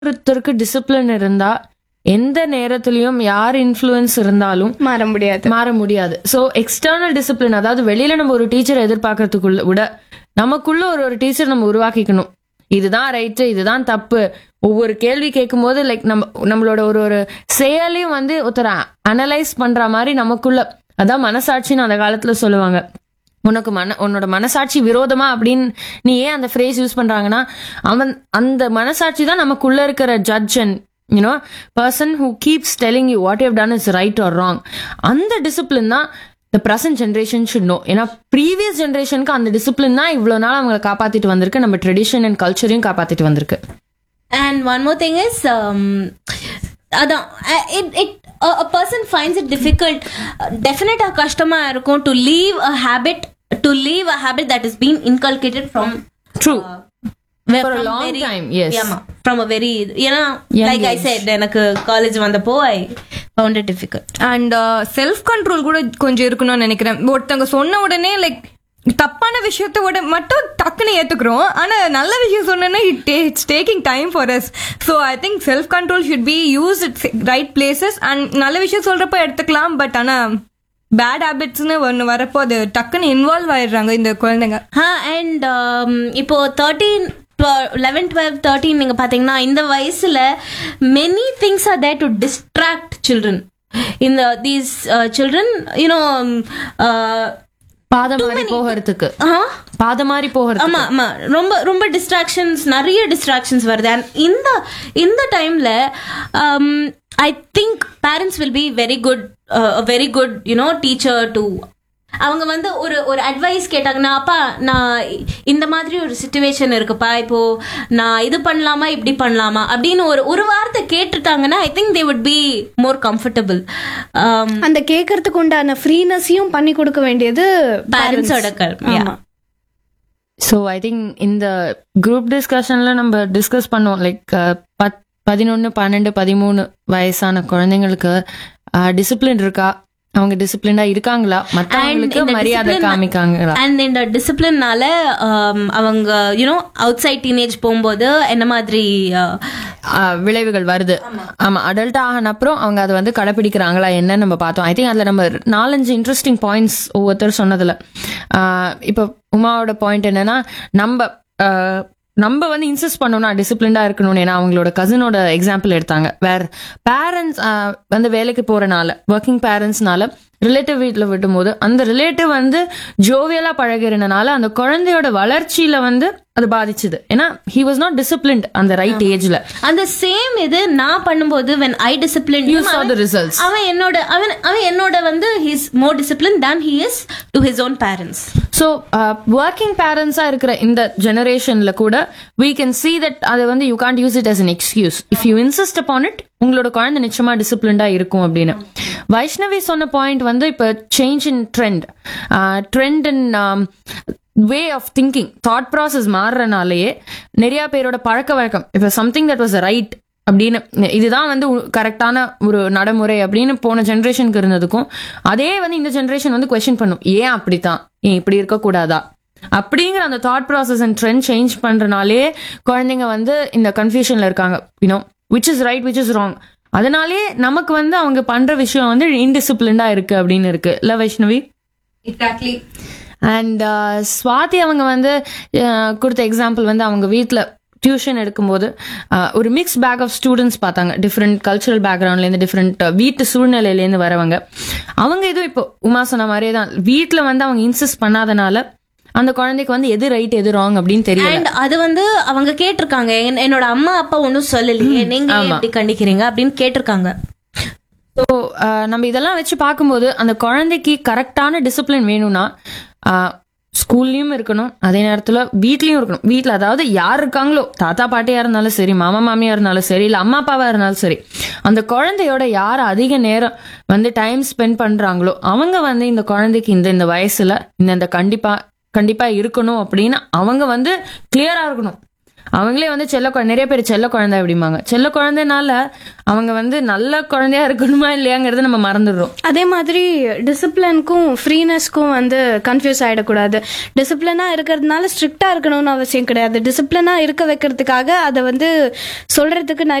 ஒருத்தருக்கு டிசிப்ளின் இருந்தா எந்த நேரத்திலயும் யார் இன்ஃப்ளூயன்ஸ் இருந்தாலும் மாற முடியாது மாற முடியாது சோ எக்ஸ்டர்னல் டிசிப்ளின் அதாவது வெளியில நம்ம ஒரு டீச்சரை எதிர்பார்க்கறதுக்குள்ள விட நமக்குள்ள ஒரு ஒரு டீச்சர் நம்ம உருவாக்கிக்கணும் இதுதான் ரைட்டு இதுதான் தப்பு ஒவ்வொரு கேள்வி கேட்கும்போது லைக் நம்ம நம்மளோட ஒரு ஒரு செயலையும் வந்து ஒருத்தர் அனலைஸ் பண்ற மாதிரி நமக்குள்ள அதான் மனசாட்சின்னு அந்த காலத்துல சொல்லுவாங்க உனக்கு மன உன்னோட மனசாட்சி விரோதமா அப்படின்னு நீ ஏன் அந்த ஃப்ரேஸ் யூஸ் பண்றாங்கன்னா அவன் அந்த மனசாட்சி தான் நமக்குள்ள இருக்கிற judge and you know person who keeps telling you what you done is right or wrong அந்த டிசிப்ளின் தான் the present generation should know ஏன்னா ப்ரீவியஸ் ஜென்ரேஷனுக்கு அந்த டிசிப்ளின் தான் இவ்வளோ நாள் அவங்களை காப்பாத்திட்டு வந்திருக்கு நம்ம ட்ரெடிஷன் அண்ட் கல்ச்சரையும் காப்பாத்திட்டு வந்திருக்கு And one more thing is, um, அதான் uh, it it a, a person finds it difficult uh, definite கஷ்டமா இருக்கும் to leave a habit to leave a habit that is being inculcated from through where- For a from long very- time, yes. ஆமா from a very ஏன்னா Young like I age. said எனக்கு college வந்தப்போ I found it difficult and self control கூட கொஞ்சம் இருக்கணும்னு நினைக்கிறேன் ஒருத்தவங்க சொன்ன உடனே லைக் தப்பான விஷயத்த விட மட்டும் டக்குன்னு ஏத்துக்கிறோம் ஆனா நல்ல விஷயம் சொன்னா it's taking time for us so I think self control should be use it right places and நல்ல விஷயம் சொல்றப்ப எடுத்துக்கலாம் பட் ஆனா பேட் ஹேபிட்ஸ்னு ஒன்று வரப்போ அது டக்குன்னு இன்வால்வ் ஆயிடுறாங்க இந்த குழந்தைங்க ஆ அண்ட் இப்போ தேர்ட்டீன் லெவன் டுவெல் தேர்ட்டீன் நீங்க பாத்தீங்கன்னா இந்த வயசுல many things are there to distract children இந்த தீஸ் சில்ட்ரன் யூனோ பாதை மாதிரி போகிறதுக்கு பாதை மாதிரி போகிறது ஆமா ஆமா ரொம்ப ரொம்ப டிஸ்ட்ராக்ஷன்ஸ் நிறைய டிஸ்ட்ராக்ஷன்ஸ் வருது அண்ட் இந்த இந்த டைம்ல I think parents will be very good very good you know teacher to அவங்க வந்து ஒரு ஒரு அட்வைஸ் கேட்டாங்கன்னா அப்பா நான் இந்த மாதிரி ஒரு சுச்சுவேஷன் இருக்குப்பா இப்போ நான் இது பண்ணலாமா இப்படி பண்ணலாமா அப்படின்னு ஒரு ஒரு வார்த்தை கேட்டுட்டாங்கன்னா I think they would be more comfortable அந்த கேட்கறதுக்கு உண்டான ஃப்ரீனஸையும் பண்ணி கொடுக்க வேண்டியது பேரண்ட்ஸோட கடமை ஆமா ஸோ ஐ திங்க் இந்த குரூப் டிஸ்கஷன்ல நம்ம டிஸ்கஸ் பண்ணோம் லைக் பத் பதினொன்று பன்னெண்டு பதிமூணு வயசான குழந்தைங்களுக்கு டிசிப்ளின் இருக்கா அவங்க டிசிப்ளினா இருக்காங்களா மற்றவங்களுக்கு இந்த மரியாதை discipline- காமிக்காங்களா அண்ட் இந்த டிசிப்ளின்னால அவங்க யூனோ அவுட் சைட் டீனேஜ் போகும்போது என்ன மாதிரி uh, ஆஹ் விளைவுகள் வருது ஆமா அடல்ட் ஆகின அப்புறம் அவங்க அதை வந்து கடைபிடிக்கிறாங்களா என்னன்னு நம்ம பார்த்தோம் ஐ திங்க் அதுல நம்ம நாலஞ்சு இன்ட்ரெஸ்டிங் பாயிண்ட்ஸ் ஒவ்வொருத்தர் சொன்னதுல ஆஹ் இப்போ உமாவோட பாயிண்ட் என்னன்னா நம்ம ஆஹ் நம்ம வந்து இன்சிஸ்ட் பண்ணோம்னா டிசிப்ளின்டா இருக்கணும்னு ஏன்னா அவங்களோட கசினோட எக்ஸாம்பிள் எடுத்தாங்க வேற பேரண்ட்ஸ் வந்து வேலைக்கு போறனால ஒர்க்கிங் பேரண்ட்ஸ்னால ரிலேட்டிவ் வீட்டில் விட்டும்போது அந்த ரிலேட்டிவ் வந்து ஜோவியலா பழகிறனால அந்த குழந்தையோட வளர்ச்சியில வந்து அது பாதிச்சுது ஏன்னா ஹி வாஸ் நாட் டிசிப்ளின்ட் அந்த ரைட் ஏஜ்ல அந்த சேம் இது நான் பண்ணும்போது when I discipline You saw the results. அவன் என்னோட அவன் அவன் என்னோட வந்து his more discipline than he is to his own parents so working பேரண்ட்ஸா இருக்கிற இந்த ஜெனரேஷன்ல கூட we can see that அதை வந்து you can't use it as an excuse if you insist upon it உங்களோட குழந்தை நிச்சயமா டிசிப்ளின்டா இருக்கும் அப்படின்னு வைஷ்ணவி சொன்ன பாயிண்ட் வந்து இப்போ change in trend trend in way of thinking thought process மாறுறனாலேயே நிறைய பேரோட பழக்க வழக்கம் இப்போ சம்திங் தட் வாஸ் ரைட் அப்படின்னு இதுதான் வந்து கரெக்டான ஒரு நடைமுறை அப்படின்னு போன ஜென்ரேஷனுக்கு இருந்ததுக்கும் அதே வந்து இந்த ஜென்ரேஷன் வந்து கொஸ்டின் பண்ணும் ஏன் அப்படித்தான் ஏன் இப்படி இருக்கக்கூடாதா அப்படிங்கிற அந்த thought process and trend change பண்றனாலே குழந்தைங்க வந்து இந்த கன்ஃபியூஷன்ல இருக்காங்க you know which is right which is wrong அதனாலே நமக்கு வந்து அவங்க பண்ற விஷயம் வந்து இன்டிசிப்ளின்டா இருக்கு அப்படின்னு இருக்கு இல்ல வைஷ்ணவி எக்ஸாக்ட்லி அண்ட் ஸ்வாதி அவங்க வந்து அஹ், கொடுத்த எக்ஸாம்பிள் வந்து அவங்க வீட்டில் டியூஷன் எடுக்கும்போது அஹ், ஒரு மிக்ஸ் பேக் ஆஃப் ஸ்டூடெண்ட்ஸ் பார்த்தாங்க டிஃப்ரெண்ட் கல்ச்சுரல் பேக்ரவுண்ட்லேருந்து டிஃப்ரெண்ட் வீட்டு சூழ்நிலையிலேருந்து வரவங்க அவங்க இதுவும் இப்போ உமா சொன்ன மாதிரியே தான் வீட்டில் வந்து அவங்க இன்சிஸ்ட் பண்ணாதனால அந்த குழந்தைக்கு வந்து எது ரைட் எது ராங் அப்படின்னு தெரியல அண்ட் அது வந்து அவங்க கேட்டிருக்காங்க என்- என்னோட அம்மா அப்பா ஒன்றும் சொல்லலையே நீங்க ஏன் எப்படி கண்டிக்கிறீங்க அப்படின்னு கேட்டிருக்காங்க ஸோ நம்ம இதெல்லாம் வச்சு பார்க்கும்போது அந்த குழந்தைக்கு கரெக்டான டிசிப்ளின் வேணும்னா ஸ்கூல்லையும் இருக்கணும் அதே நேரத்தில் வீட்லயும் இருக்கணும் வீட்டில் அதாவது யார் இருக்காங்களோ தாத்தா பாட்டியா இருந்தாலும் சரி மாமா மாமியா இருந்தாலும் சரி இல்லை அம்மா அப்பாவா இருந்தாலும் சரி அந்த குழந்தையோட யார் அதிக நேரம் வந்து டைம் ஸ்பெண்ட் பண்றாங்களோ அவங்க வந்து இந்த குழந்தைக்கு இந்த இந்த வயசுல இந்த இந்த கண்டிப்பா கண்டிப்பா இருக்கணும் அப்படின்னு அவங்க வந்து கிளியரா இருக்கணும் அவங்களே வந்து செல்ல குழந்தை நிறைய பேர் செல்ல குழந்தை அப்படிம்பாங்க செல்ல குழந்தைனால அவங்க வந்து நல்ல குழந்தையா இருக்கணுமா இல்லையாங்கிறத நம்ம மறந்துடுறோம் அதே மாதிரி டிசிப்ளினுக்கும் ஃப்ரீனஸ்க்கும் வந்து கன்ஃபியூஸ் ஆகிடக்கூடாது டிசிப்ளினாக இருக்கிறதுனால ஸ்ட்ரிக்டாக இருக்கணும்னு அவசியம் கிடையாது டிசிப்ளினாக இருக்க வைக்கிறதுக்காக அதை வந்து சொல்கிறதுக்கு